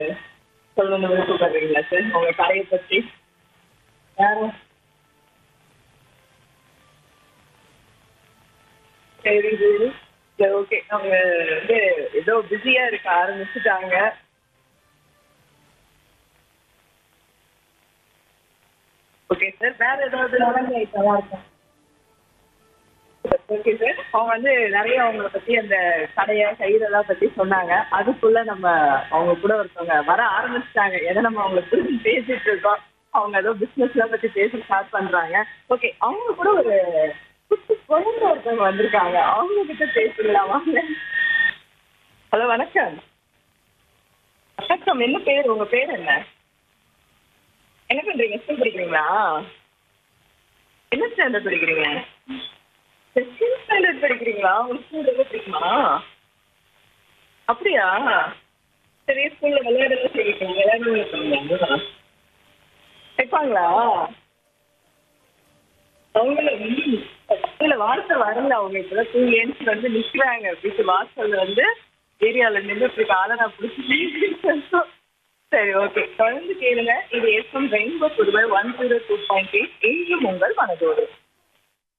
சொல்லணும்னு விருப்பப்படுறீங்களா சார் உங்க கடையை பத்தி வேற சரி சரி சரி ஓகே அவங்க வந்து ஏதோ பிஸியா இருக்க ஆரம்பிச்சுட்டாங்க ஓகே சார் வேற ஏதாவது நல்லா இருக்கும் ஓகே சார் அவங்க வந்து நிறைய அவங்கள பத்தி அந்த கடையை செய்யறதா பத்தி சொன்னாங்க அதுக்குள்ள நம்ம அவங்க கூட ஒருத்தவங்க வர ஆரம்பிச்சிட்டாங்க எதை நம்ம அவங்களை திரும்பி பேசிட்டு இருக்கோம் அவங்க ஏதோ பிசினஸ் எல்லாம் பத்தி பேச ஸ்டார்ட் பண்றாங்க ஓகே அவங்க கூட ஒரு குட்டி குழந்தை ஒருத்தவங்க வந்திருக்காங்க அவங்க கிட்ட பேசலாம் வாங்க ஹலோ வணக்கம் வணக்கம் என்ன பேர் உங்க பேர் என்ன என்ன பண்றீங்க ஸ்கூல் படிக்கிறீங்களா என்ன ஸ்டாண்டர்ட் படிக்கிறீங்க செகண்ட் ஸ்டாண்டர்ட் படிக்கிறீங்களா உங்களுக்கு ஸ்கூல் ரொம்ப பிடிக்குமா அப்படியா சரி ஸ்கூல்ல விளையாடலாம் செய்வீங்க விளையாடுவாங்க வைப்பாங்களா அவங்கள இல்ல வாசல் வரல அவங்க இப்பதான் தூங்கி எழுந்து வந்து நிக்கிறாங்க வீட்டு வாசல்ல வந்து ஏரியால நின்றுட்டு இருக்க ஆளை நான் பிடிச்சி சரி ஓகே தொடர்ந்து கேளுங்க இது SM rainbow Puduvai one zero two point eight இன்றும் உங்கள் மனதோடு